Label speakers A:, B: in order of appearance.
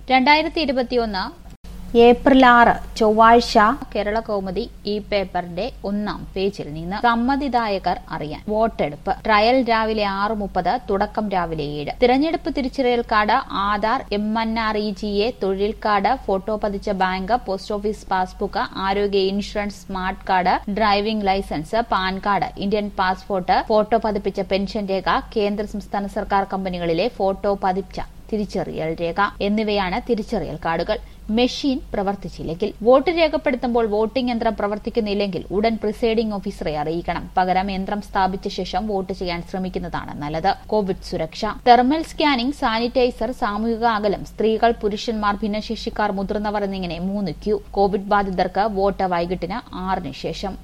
A: രണ്ടായിരത്തി ഇരുപത്തിയൊന്ന് ഏപ്രിൽ ആറ് ചൊവ്വാഴ്ച കേരള കൗമുദി ഈ പേപ്പറിന്റെ ഒന്നാം പേജിൽ നിന്ന് സമ്മതിദായകർ അറിയാൻ വോട്ടെടുപ്പ് ട്രയൽ രാവിലെ ആറ് മുപ്പത് തുടക്കം രാവിലെ ഏഴ് തിരഞ്ഞെടുപ്പ് തിരിച്ചറിയൽ card Aadhaar M N R E G A തൊഴിൽ കാർഡ് ഫോട്ടോ പതിച്ച ബാങ്ക് പോസ്റ്റ് ഓഫീസ് പാസ്ബുക്ക് ആരോഗ്യ insurance smart card driving licence PAN card Indian passport photo പതിപ്പിച്ച പെൻഷൻ രേഖ കേന്ദ്ര സംസ്ഥാന സർക്കാർ കമ്പനികളിലെ ഫോട്ടോ പതിച്ച തിരിച്ചറിയൽ രേഖ എന്നിവയാണ് തിരിച്ചറിയൽ കാർഡുകൾ മെഷീൻ പ്രവർത്തിച്ചില്ലെങ്കിൽ വോട്ട് രേഖപ്പെടുത്തുമ്പോൾ വോട്ടിംഗ് യന്ത്രം പ്രവർത്തിക്കുന്നില്ലെങ്കിൽ ഉടൻ പ്രിസൈഡിംഗ് ഓഫീസറെ അറിയിക്കണം പകരം യന്ത്രം സ്ഥാപിച്ച ശേഷം വോട്ട് ചെയ്യാൻ ശ്രമിക്കുന്നതാണ് നല്ലത് കോവിഡ് സുരക്ഷ തെർമൽ സ്കാനിംഗ് സാനിറ്റൈസർ സാമൂഹിക അകലം സ്ത്രീകൾ പുരുഷന്മാർ ഭിന്നശേഷിക്കാർ മുതിർന്നവർ എന്നിങ്ങനെ മൂന്ന് ക്യൂ കോവിഡ് ബാധിതർക്ക് വോട്ട് വൈകിട്ടിന് ആറിന് ശേഷം